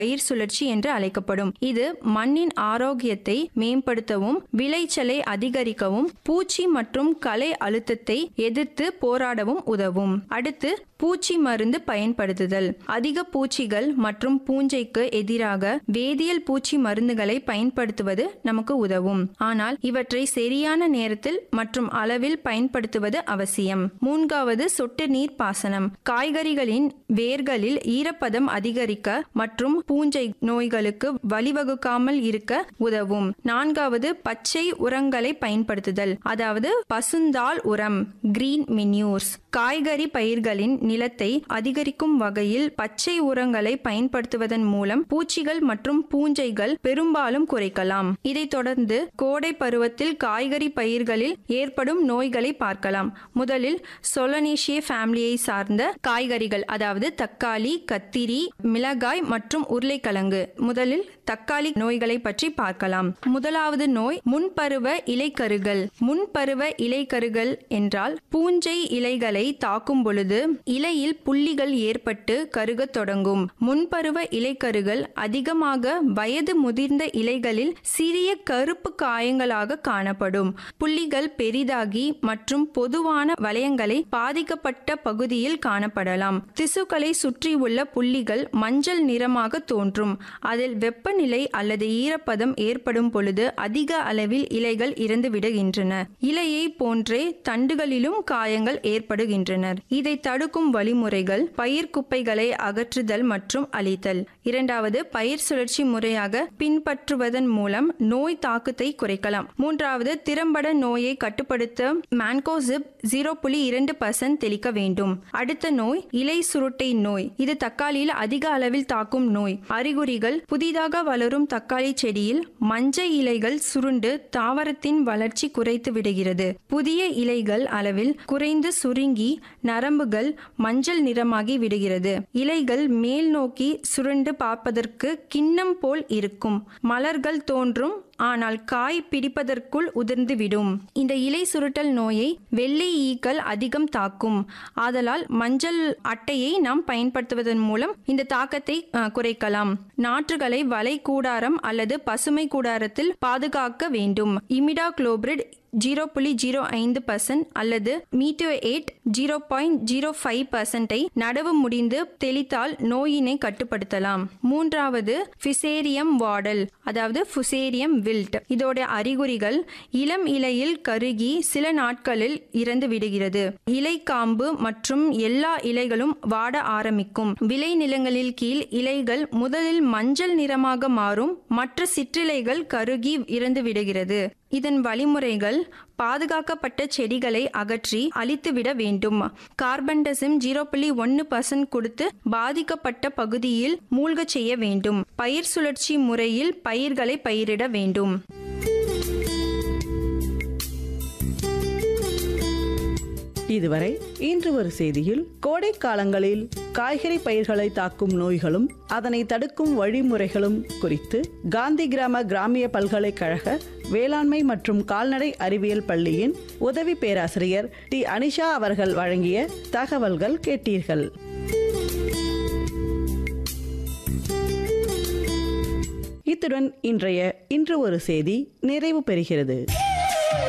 பயிர் சுழற்சி என்று அழைக்கப்படும் இது மண்ணின் ஆரோக்கியத்தை மேம்படுத்தவும் விளைச்சலை அதிகரிக்கவும் பூச்சி மற்றும் களை அழுத்தத்தை எதிர்த்து போராடவும் உதவும் அடுத்து பூச்சி மருந்து பயன்படுத்துதல் அதிக பூச்சிகள் மற்றும் பூஞ்சைக்கு எதிராக வேதியியல் பூச்சி மருந்துகளை பயன்படுத்துவது நமக்கு உதவும் ஆனால் இவற்றை சரியான நேரத்தில் மற்றும் அளவில் பயன்படுத்துவது அவசியம் மூன்றாவது சொட்டு நீர் பாசனம் காய்கறிகளின் வேர்களில் ஈரப்பதம் அதிகரிக்க மற்றும் பூஞ்சை நோய்களுக்கு வழிவகுக்காமல் இருக்க உதவும் நான்காவது பச்சை உரங்களை பயன்படுத்துதல் அதாவது பசுந்தாள் உரம் கிரீன் மின்யூர்ஸ் காய்கறி பயிர்களின் நிலத்தை அதிகரிக்கும் வகையில் பச்சை உரங்களை பயன்படுத்துவதன் மூலம் பூச்சிகள் மற்றும் பூஞ்சைகள் பெரும்பாலும் குறைக்கலாம் இதைத் தொடர்ந்து கோடை பருவத்தில் காய்கறி பயிர்களில் ஏற்படும் நோய்களை பார்க்கலாம் முதலில் சொலனேஷிய ஃபேமிலியை சார்ந்த காய்கறிகள் அதாவது தக்காளி கத்திரி மிளகாய் மற்றும் உருளைக்கிழங்கு முதலில் தக்காளி நோய்களை பற்றி பார்க்கலாம் முதலாவது நோய் முன்பருவ இலைக்கருகள் முன்பருவ இலைக்கருகள் என்றால் பூஞ்சை இலைகளை தாக்கும் பொழுது இலையில் புள்ளிகள் ஏற்பட்டு கருகத் தொடங்கும் முன்பருவ இலைக்கருகள் அதிகமாக வயது முதிர்ந்த இலைகளில் சிறிய கருப்பு காயங்களாக காணப்படும் புள்ளிகள் பெரிதாகி மற்றும் பொதுவான வளையங்களை பாதிக்கப்பட்ட பகுதியில் காணப்படலாம் திசுக்களை சுற்றியுள்ள புள்ளிகள் மஞ்சள் நிறமாக தோன்றும் அதில் வெப்பநிலை அல்லது ஈரப்பதம் ஏற்படும் பொழுது அதிக அளவில் இலைகள் இறந்து விடுகின்றன இலையை போன்றே தண்டுகளிலும் காயங்கள் ஏற்படுகின்றன இதை தடுக்கும் வழிமுறைகள் பயிர் குப்பைகளை அகற்றுதல் மற்றும் அழித்தல் இரண்டாவது பயிர் சுழற்சி முறையாக பின்பற்றுவதன் மூலம் நோய் தாக்கத்தை குறைக்கலாம் மூன்றாவது திறம்பட நோயை கட்டுப்படுத்த மான்கோசிப் ஜீரோ புள்ளி இரண்டு பர்சன்ட் தெளிக்க வேண்டும் அடுத்த நோய் இலை சுருட்டை நோய் இது தக்காளியில் அதிக அளவில் தாக்கும் நோய் அறிகுறிகள் புதிதாக வளரும் தக்காளி செடியில் மஞ்சள் இலைகள் சுருண்டு தாவரத்தின் வளர்ச்சி குறைத்து விடுகிறது புதிய இலைகள் அளவில் குறைந்து சுருங்கி நரம்புகள் மஞ்சள் நிறமாகி விடுகிறது இலைகள் மேல் நோக்கி சுருண்டு பார்ப்பதற்கு கிண்ணம் போல் இருக்கும் மலர்கள் தோன்றும் ஆனால் காய் பிடிப்பதற்குள் உதிர்ந்துவிடும் இந்த இலை சுருட்டல் நோயை வெள்ளை ஈக்கள் அதிகம் தாக்கும் ஆதலால் மஞ்சள் அட்டையை நாம் பயன்படுத்துவதன் மூலம் இந்த தாக்கத்தை அஹ், குறைக்கலாம் நாற்றுகளை வலை கூடாரம் அல்லது பசுமை கூடாரத்தில் பாதுகாக்க வேண்டும் இமிடா குளோபிரிட் ஜீரோ புள்ளி ஜீரோ ஐந்து பர்சன்ட் அல்லது மீட்டோ எயிட் ஜீரோ பாயிண்ட் ஜீரோ ஃபைவ் பர்சன்டை நடவு முடிந்து தெளித்தால் நோயினை கட்டுப்படுத்தலாம் மூன்றாவது ஃபிசேரியம் வாடல் அதாவது ஃபுசேரியம் வில்ட் இதோட அறிகுறிகள் இளம் இலையில் கருகி சில நாட்களில் இறந்து விடுகிறது இலை காம்பு மற்றும் எல்லா இலைகளும் வாட ஆரம்பிக்கும் விளை நிலங்களில் கீழ் இலைகள் முதலில் மஞ்சள் நிறமாக மாறும் மற்ற சிற்றிலைகள் கருகி இறந்து விடுகிறது இதன் வழிமுறைகள் பாதுகாக்கப்பட்ட செடிகளை அகற்றி அழித்துவிட வேண்டும் கார்பன்டசிம் ஜீரோ புள்ளி ஒன்று பர்சன்ட் கொடுத்து பாதிக்கப்பட்ட பகுதியில் மூழ்கச் செய்ய வேண்டும் பயிர் சுழற்சி முறையில் பயிர்களை பயிரிட வேண்டும் இதுவரை இன்று ஒரு செய்தியில் கோடை காலங்களில் காய்கறி பயிர்களை தாக்கும் நோய்களும் அதனை தடுக்கும் வழிமுறைகளும் குறித்து காந்தி கிராம கிராமிய பல்கலைக்கழக வேளாண்மை மற்றும் கால்நடை அறிவியல் பள்ளியின் உதவி பேராசிரியர் டி அனிஷா அவர்கள் வழங்கிய தகவல்கள் கேட்டீர்கள் இத்துடன் இன்றைய இன்று ஒரு செய்தி நிறைவு பெறுகிறது